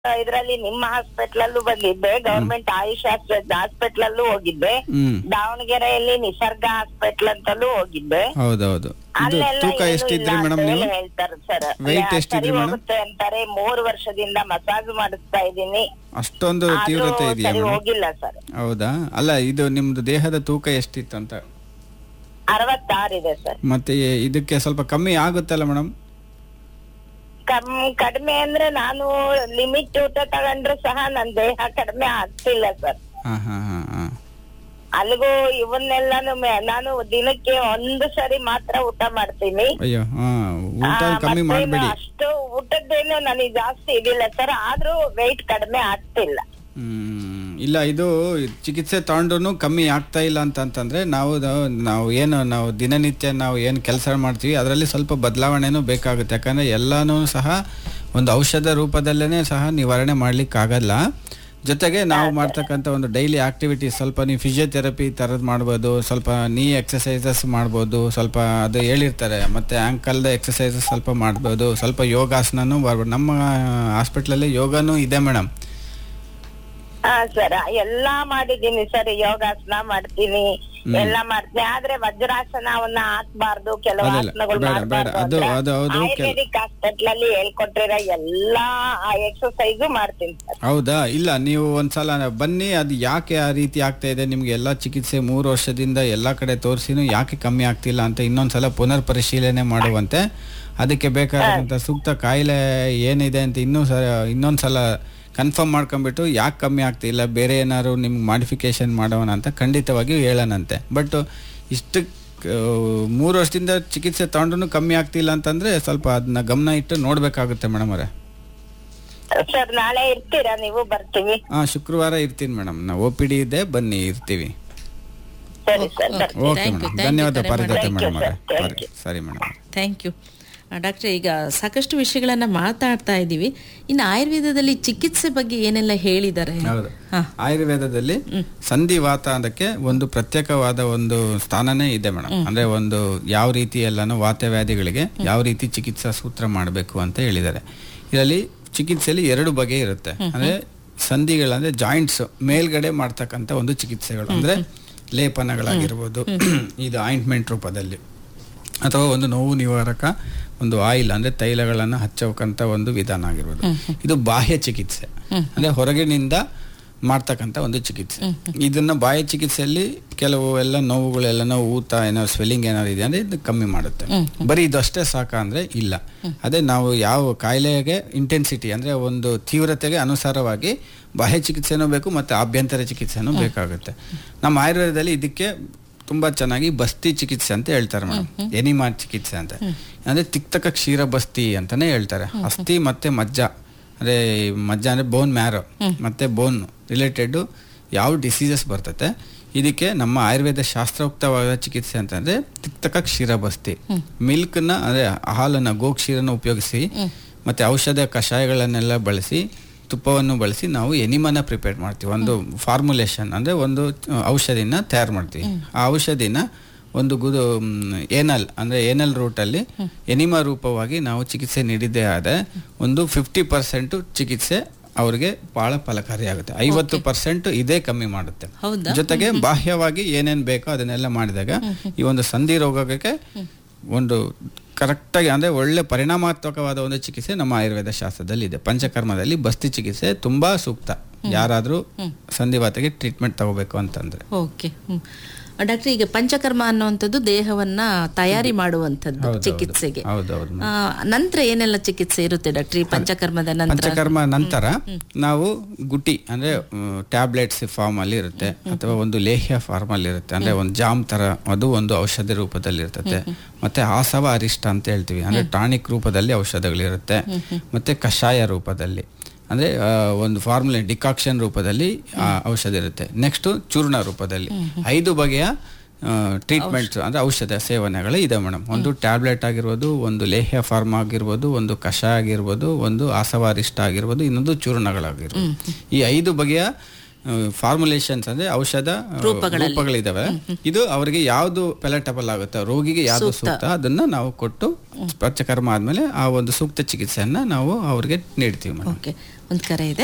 ಇದ್ರಲ್ಲಿ ನಿಮ್ಮ ಹಾಸ್ಪಿಟಲ್ ಅಲ್ಲೂ ಬಂದಿದ್ದೆ ಗವರ್ಮೆಂಟ್ ಆಯುಷ್ ಹಾಸ್ಪಿಟಲ್ ಅಲ್ಲೂ ಹೋಗಿದ್ದೆ ಹ್ಮ್ ದಾವಣಗೆರೆಯಲ್ಲಿ ನಿಸರ್ಗ ಹಾಸ್ಪಿಟಲ್ ಅಂತಲೂ ಹೋಗಿದ್ದೆ ಹೌದೌದು ಇದು ಅಲ್ಲೆಲ್ಲ ತೂಕ ಏನೂ ಎಷ್ಟಿದ್ರಿ ಇಲ್ಲ ಮೇಡಮ್ ಅಂತ ನೀವು ಹೇಳಿ ಹೇಳ್ತಾರೆ ಸರ್ Weight ಎಷ್ಟಿದ್ರಿ ಸರಿ madam? ಹೋಗುತ್ತೆ ಅಂತಾರೆ ಮೂರು ವರ್ಷದಿಂದ ಮಸಾಜ್ ಮಾಡಿಸ್ತಾ ಇದ್ದೀನಿ ಅಷ್ಟೊಂದು ಆದ್ರೂ ತೀವ್ರತೆ ಇದೆಯಾ ಸರಿ ಮೇಡಮ್ ಹೋಗಿಲ್ಲ ಸರ್ ಹೌದಾ ಅಲ್ಲ ಇದು ನಿಮ್ದು ದೇಹದ ತೂಕ ಎಷ್ಟಿತ್ತು ಅಂತ ಅರವತ್ತಾರಿದೆ ಸರ್ ಮತ್ತೆ ಇದಕ್ಕೆ ಸ್ವಲ್ಪ ಕಮ್ಮಿ ಆಗುತ್ತಲ್ಲ ಮೇಡಮ್ ಕಮ್ ಕಡಿಮೆ ಅಂದ್ರೆ ನಾನು ಲಿಮಿಟ್ ಊಟ ತಗೊಂಡ್ರು ಸಹ ನನ್ ದೇಹ ಕಡಿಮೆ ಆಗ್ತಿಲ್ಲ ಸರ್ ಹಾ ಹಾ ಹಾ ಹಾ ಅಲ್ಲಿಗೂ ಇವನ್ನೆಲ್ಲಾನು ಮೆ- ನಾನು ದಿನಕ್ಕೆ ಒಂದು ಸರಿ ಮಾತ್ರ ಊಟ ಮಾಡ್ತೀನಿ ಅಯ್ಯೋ ಹಾ ಊಟ ಆ, ಕಮ್ಮಿ ಮತ್ತೇನು ಮಾಡಬೇಡಿ ಅಷ್ಟು ಊಟದ್ದೇನು ನನಗೆ ಜಾಸ್ತಿ ಇದಿಲ್ಲ ಸರ್ ಆದ್ರೂ ವೆಯ್ಟ್ ಕಡಿಮೆ ಆಗ್ತಿಲ್ಲ ಹ್ಮ್ ಇಲ್ಲ ಇದು ಚಿಕಿತ್ಸೆ ತಗೊಂಡ್ರು ಕಮ್ಮಿ ಆಗ್ತಾ ಇಲ್ಲ ಅಂತಂತಂದ್ರೆ ನಾವು ನಾವು ಏನು ನಾವು ದಿನನಿತ್ಯ ನಾವು ಏನು ಕೆಲಸ ಮಾಡ್ತೀವಿ ಅದರಲ್ಲಿ ಸ್ವಲ್ಪ ಬದಲಾವಣೆನೂ ಬೇಕಾಗುತ್ತೆ ಯಾಕಂದ್ರೆ ಎಲ್ಲಾನು ಸಹ ಒಂದು ಔಷಧ ರೂಪದಲ್ಲೇ ಸಹ ನಿವಾರಣೆ ಮಾಡ್ಲಿಕ್ಕೆ ಆಗಲ್ಲ ಜೊತೆಗೆ ನಾವು ಮಾಡ್ತಕ್ಕಂಥ ಒಂದು ಡೈಲಿ ಆಕ್ಟಿವಿಟಿ ಸ್ವಲ್ಪ ನೀವು ಫಿಸಿಯೋಥೆರಪಿ ಥರದ್ದು ಮಾಡ್ಬೋದು ಸ್ವಲ್ಪ ನೀ ಎಕ್ಸಸೈಸಸ್ ಮಾಡ್ಬೋದು ಸ್ವಲ್ಪ ಅದು ಹೇಳಿರ್ತಾರೆ ಮತ್ತು ಆ್ಯಂಕಲ್ದ ಎಕ್ಸಸೈಸಸ್ ಸ್ವಲ್ಪ ಮಾಡ್ಬೋದು ಸ್ವಲ್ಪ ಯೋಗಾಸನನೂ ಬರ್ಬೋದು ನಮ್ಮ ಹಾಸ್ಪಿಟ್ಲಲ್ಲಿ ಯೋಗನೂ ಇದೆ ಮೇಡಮ್ ಹಾ ಸರ್ ಎಲ್ಲಾ ಮಾಡಿದೀನಿ ಸರ್ ಯೋಗಾಸನ ಮಾಡ್ತೀನಿ ಎಲ್ಲಾ ಮಾಡ್ತೀನಿ ಆದ್ರೆ ವಜ್ರಾಸನವನ್ನ ಹಾಕ್ಬಾರ್ದು ಕೆಲವು ಅಲ್ಲ, ಅಲ್ಲ, ಆಸನಗಳು ಬೇಡ, ಬೇಡ. ಮಾಡ್ಬಾರ್ದು ಅದು- ಅಂತ ಅದು- ಅದು ಕೆಲ- ಆಯುರ್ವೇದಿಕ್ ಹಾಸ್ಪಿಟಲ್ ಅಲ್ಲಿ ಹೇಳ್ಕೊಟ್ಟಿರೋ ಎಲ್ಲಾ ಎಕ್ಸಸೈಸು ಮಾಡ್ತೀನಿ ಸರ್ ಹೌದಾ ಇಲ್ಲ ನೀವು ಒಂದ್ಸಲ ಬನ್ನಿ ಅದು ಯಾಕೆ ಆ ರೀತಿ ಆಗ್ತಾ ಇದೆ ನಿಮ್ಗೆ ಎಲ್ಲ ಚಿಕಿತ್ಸೆ ಮೂರು ವರ್ಷದಿಂದ ಎಲ್ಲ ಕಡೆ ತೋರಿಸಿನೂ ಯಾಕೆ ಕಮ್ಮಿ ಆಗ್ತಿಲ್ಲ ಅಂತ ಇನ್ನೊಂದ್ಸಲ ಪುನರ್ ಪರಿಶೀಲನೆ ಮಾಡುವಂತೆ ಅದಕ್ಕೆ ಬೇಕಾದಂಥ ಸೂಕ್ತ ಕಾಯಿಲೆ ಏನಿದೆ ಅಂತ ಇನ್ನೂ ಸ ಇನ್ನೊಂದ್ಸಲ ಕನ್ಫರ್ಮ್ ಮಾಡ್ಕೊಂಡ್ಬಿಟ್ಟು ಯಾಕೆ ಕಮ್ಮಿ ಆಗ್ತಿಲ್ಲ ಬೇರೆ ಏನಾದ್ರು ನಿಮ್ಗೆ ಮಾಡಿಫಿಕೇಶನ್ ಮಾಡೋಣ ಅಂತ ಖಂಡಿತವಾಗಿಯೂ ಹೇಳೋಣಂತೆ ಬಟ್ ಇಷ್ಟು ಆ, ಮೂರು ವರ್ಷದಿಂದ ಚಿಕಿತ್ಸೆ ತಗೊಂಡ್ರು ಕಮ್ಮಿ ಆಗ್ತಿಲ್ಲ ಅಂತಂದ್ರೆ ಸ್ವಲ್ಪ ಅದನ್ನ ಗಮನ ಇಟ್ಟು ನೋಡ್ಬೇಕಾಗುತ್ತೆ ಮೇಡಮ್ ಅವರೇ ಸರ್ ನಾಳೆ ಇರ್ತೀರಾ ನೀವು ಬರ್ತೀವಿ ಹಾ ಶುಕ್ರವಾರ ಇರ್ತೀನಿ ಮೇಡಮ್ ನಾವು ಒ ಪಿ ಡಿ ಇದೆ ಬನ್ನಿ ಇರ್ತೀವಿ ಸರಿ ಸರ್ ಬರ್ತೀನಿ. Okay Thank you, madam thank you, ಧನ್ಯವಾದ ಕರೆ ಪಾರಿಜಾತ ಮಾಡಿ. ಮೇಡಮ್ ಅವರೇ Thank you, sir. Thank you. ಸರಿ ಮೇಡಮ್ ಥ್ಯಾಂಕ್ ಯು ಡಾಕ್ಟ್ರೆ ಈಗ ಸಾಕಷ್ಟು ವಿಷಯಗಳನ್ನ ಮಾತಾಡ್ತಾ ಇದ್ದೀವಿ ಇನ್ನು ಆಯುರ್ವೇದದಲ್ಲಿ ಚಿಕಿತ್ಸೆ ಬಗ್ಗೆ ಏನೆಲ್ಲ ಹೇಳಿದ್ದಾರೆ ಹೌದು ಹಾ. ಆಯುರ್ವೇದದಲ್ಲಿ ಸಂಧಿವಾತ ಅದಕ್ಕೆ ಒಂದು ಪ್ರತ್ಯೇಕವಾದ ಒಂದು ಸ್ಥಾನನೇ ಇದೆ ಮೇಡಮ್ ಅಂದ್ರೆ ಒಂದು ಯಾವ ರೀತಿ ಎಲ್ಲಾನು ವಾತವ್ಯಾಧಿಗಳಿಗೆ ಯಾವ ರೀತಿ ಚಿಕಿತ್ಸಾ ಸೂತ್ರ ಮಾಡಬೇಕು ಅಂತ ಹೇಳಿದ್ದಾರೆ ಇದರಲ್ಲಿ ಚಿಕಿತ್ಸೆಯಲ್ಲಿ ಎರಡು ಬಗೆ ಇರುತ್ತೆ ಅಂದ್ರೆ ಸಂಧಿಗಳಂದ್ರೆ ಜಾಯಿಂಟ್ಸ್ ಮೇಲ್ಗಡೆ ಮಾಡ್ತಕ್ಕಂಥ ಒಂದು ಚಿಕಿತ್ಸೆಗಳು ಅಂದ್ರೆ ಲೇಪನಗಳಾಗಿರ್ಬೋದು ಇದು ಆಯಿಂಟ್ಮೆಂಟ್ ರೂಪದಲ್ಲಿ ಅಥವಾ ಒಂದು ನೋವು ನಿವಾರಕ ಒಂದು ಆಯಿಲ್ ಅಂದ್ರೆ ತೈಲಗಳನ್ನು ಹಚ್ಚೋಕಂತ ಒಂದು ವಿಧಾನ ಆಗಿರ್ಬೋದು ಇದು ಬಾಹ್ಯ ಚಿಕಿತ್ಸೆ ಅಂದ್ರೆ ಹೊರಗಿನಿಂದ ಮಾಡ್ತಕ್ಕಂಥ ಒಂದು ಚಿಕಿತ್ಸೆ ಇದನ್ನ ಬಾಹ್ಯ ಚಿಕಿತ್ಸೆಯಲ್ಲಿ ಕೆಲವು ಎಲ್ಲ ನೋವುಗಳೆಲ್ಲ ನೋವು ಊತ ಏನಾದ್ರು ಸ್ವೆಲ್ಲಿಂಗ್ ಏನಾದ್ರು ಇದೆ ಅಂದ್ರೆ ಇದು ಕಮ್ಮಿ ಮಾಡುತ್ತೆ ಬರೀ ಇದು ಅಷ್ಟೇ ಸಾಕ ಅಂದ್ರೆ ಇಲ್ಲ ಅದೇ ನಾವು ಯಾವ ಕಾಯಿಲೆಗೆ ಇಂಟೆನ್ಸಿಟಿ ಅಂದ್ರೆ ಒಂದು ತೀವ್ರತೆಗೆ ಅನುಸಾರವಾಗಿ ಬಾಹ್ಯ ಚಿಕಿತ್ಸೆನೂ ಬೇಕು ಮತ್ತೆ ಆಭ್ಯಂತರ ಚಿಕಿತ್ಸೆನೂ ಬೇಕಾಗುತ್ತೆ ನಮ್ಮ ಆಯುರ್ವೇದದಲ್ಲಿ ಇದಕ್ಕೆ ತುಂಬಾ ಚೆನ್ನಾಗಿ ಬಸ್ತಿ ಚಿಕಿತ್ಸೆ ಅಂತ ಹೇಳ್ತಾರೆ ಮೇಡಮ್ ಎನಿಮಾ ಚಿಕಿತ್ಸೆ ಅಂತ ಅಂದ್ರೆ ತಿಕ್ತಕ ಕ್ಷೀರ ಬಸ್ತಿ ಅಂತಾನೆ ಹೇಳ್ತಾರೆ ಅಸ್ಥಿ ಮತ್ತೆ ಮಜ್ಜ ಅಂದ್ರೆ ಮಜ್ಜ ಅಂದ್ರೆ ಬೋನ್ ಮ್ಯಾರೋ ಮತ್ತೆ ಬೋನ್ ರಿಲೇಟೆಡ್ ಯಾವ ಡಿಸೀಸಸ್ ಬರ್ತತೆ ಇದಕ್ಕೆ ನಮ್ಮ ಆಯುರ್ವೇದ ಶಾಸ್ತ್ರೋಕ್ತವಾದ ಚಿಕಿತ್ಸೆ ಅಂತಂದ್ರೆ ತಿಕ್ತಕ ಕ್ಷೀರ ಬಸ್ತಿ ಮಿಲ್ಕ್ನ ಅಂದ್ರೆ ಹಾಲನ್ನ ಗೋಕ್ಷೀರನ ಉಪಯೋಗಿಸಿ ಮತ್ತೆ ಔಷಧ ಕಷಾಯಗಳನ್ನೆಲ್ಲ ಬಳಸಿ ತುಪ್ಪವನ್ನು ಬಳಸಿ ನಾವು ಎನಿಮನ ಪ್ರಿಪೇರ್ ಮಾಡ್ತೀವಿ ಒಂದು ಫಾರ್ಮುಲೇಷನ್ ಅಂದ್ರೆ ಒಂದು ಆ, ಔಷಧಿನ ತಯಾರು ಮಾಡ್ತೀವಿ ಆ ಔಷಧಿನ ಒಂದು ಗುದು ಏನಲ್ ಅಂದ್ರೆ ಏನಲ್ ರೂಟಲ್ಲಿ ಎನಿಮಾ ರೂಪವಾಗಿ ನಾವು ಚಿಕಿತ್ಸೆ ನೀಡಿದ್ದೇ ಆದ ಒಂದು ಫಿಫ್ಟಿ ಪರ್ಸೆಂಟ್ ಚಿಕಿತ್ಸೆ ಅವ್ರಿಗೆ ಬಹಳ ಫಲಕಾರಿಯಾಗುತ್ತೆ ಐವತ್ತು ಪರ್ಸೆಂಟ್ ಇದೇ ಕಮ್ಮಿ ಮಾಡುತ್ತೆ ಹೌದಾ? ಜೊತೆಗೆ ಬಾಹ್ಯವಾಗಿ ಏನೇನ್ ಬೇಕೋ ಅದನ್ನೆಲ್ಲ ಮಾಡಿದಾಗ ಈ ಒಂದು ಸಂಧಿ ರೋಗಕ್ಕೆ ಒಂದು ಕರೆಕ್ಟಾಗಿ ಅಂದ್ರೆ ಒಳ್ಳೆ ಪರಿಣಾಮಾತ್ಮಕವಾದ ಒಂದು ಚಿಕಿತ್ಸೆ ನಮ್ಮ ಆಯುರ್ವೇದ ಶಾಸ್ತ್ರದಲ್ಲಿ ಇದೆ ಪಂಚಕರ್ಮದಲ್ಲಿ ಬಸ್ತಿ ಚಿಕಿತ್ಸೆ ತುಂಬಾ ಸೂಕ್ತ ಯಾರಾದ್ರೂ ಸಂಧಿವಾತಕ್ಕೆ ಟ್ರೀಟ್ಮೆಂಟ್ ತಗೋಬೇಕು ಅಂತಂದ್ರೆ ಓಕೆ ಹ್ಮ್ ಡಾಕ್ಟ್ರೆ ಈಗ ಪಂಚಕರ್ಮ ಅನ್ನುವಂಥದ್ದು ದೇಹವನ್ನ ತಯಾರಿ ಮಾಡುವಂಥದ್ದು ಹೌದು, ಹೌದು. ಚಿಕಿತ್ಸೆಗೆ ಹೌದೌದು ಆ, ನಂತರ ಏನೆಲ್ಲ ಚಿಕಿತ್ಸೆ ಇರುತ್ತೆ ಡಾಕ್ಟ್ರೆ ಈ ಪಂಚಕರ್ಮದ ನಂತರ ಪಂಚಕರ್ಮ ನಂತರ ನಾವು ಗುಟಿ ಅಂದ್ರೆ ಟ್ಯಾಬ್ಲೆಟ್ಸ್ ಫಾರ್ಮ್ ಅಲ್ಲಿ ಇರುತ್ತೆ ಅಥವಾ ಒಂದು ಲೇಹ್ಯ ಫಾರ್ಮ್ ಅಲ್ಲಿ ಇರುತ್ತೆ ಅಂದ್ರೆ ಒಂದು ಜಾಮ್ ತರ ಅದು ಒಂದು ಔಷಧಿ ರೂಪದಲ್ಲಿ ಇರ್ತದೆ ಮತ್ತೆ ಆಸವ ಅರಿಷ್ಟ ಅಂತ ಹೇಳ್ತೀವಿ ಅಂದ್ರೆ ಟಾನಿಕ್ ರೂಪದಲ್ಲಿ ಔಷಧಗಳಿರುತ್ತೆ ಮತ್ತೆ ಕಷಾಯ ರೂಪದಲ್ಲಿ ಅಂದ್ರೆ ಆ, ಒಂದು ಫಾರ್ಮುಲೆ ಡಿಕಾಕ್ಷನ್ ರೂಪದಲ್ಲಿ ಆ ಔಷಧ ಇರುತ್ತೆ ನೆಕ್ಸ್ಟ್ ಚೂರ್ಣ ರೂಪದಲ್ಲಿ ಐದು ಬಗೆಯ ಟ್ರೀಟ್ಮೆಂಟ್ ಅಂದ್ರೆ ಔಷಧ ಸೇವನೆಗಳು ಇದೆ ಮೇಡಮ್ ಒಂದು ಟ್ಯಾಬ್ಲೆಟ್ ಆಗಿರ್ಬೋದು ಒಂದು ಲೇಹ್ಯ ಫಾರ್ಮ್ ಆಗಿರ್ಬೋದು ಒಂದು ಕಷಾಯ ಆಗಿರ್ಬೋದು ಒಂದು ಆಸವಾರಿಷ್ಟ ಆಗಿರ್ಬೋದು ಇನ್ನೊಂದು ಚೂರ್ಣಗಳಾಗಿರ್ಬೋದು ಈ ಐದು ಬಗೆಯ ಫಾರ್ಮುಲೇಷನ್ಸ್ ಅಂದ್ರೆ ಔಷಧ ಆ, ರೂಪಗಳಿದಾವೆ ಇದು ಅವರಿಗೆ ಯಾವ್ದು ಪೆಲೆಟಬಲ್ ಆಗುತ್ತೆ ರೋಗಿಗೆ ಯಾವ್ದು ಸೂಕ್ತ ಅದನ್ನ ನಾವು ಕೊಟ್ಟು ಪಂಚಕರ್ಮ ಆದ್ಮೇಲೆ ಆ ಒಂದು ಸೂಕ್ತ ಚಿಕಿತ್ಸೆಯನ್ನ ನಾವು ಅವ್ರಿಗೆ ನೀಡ್ತೀವಿ ಮೇಡಮ್ ಓಕೆ ಒಂದು ಕರೆ ಇದೆ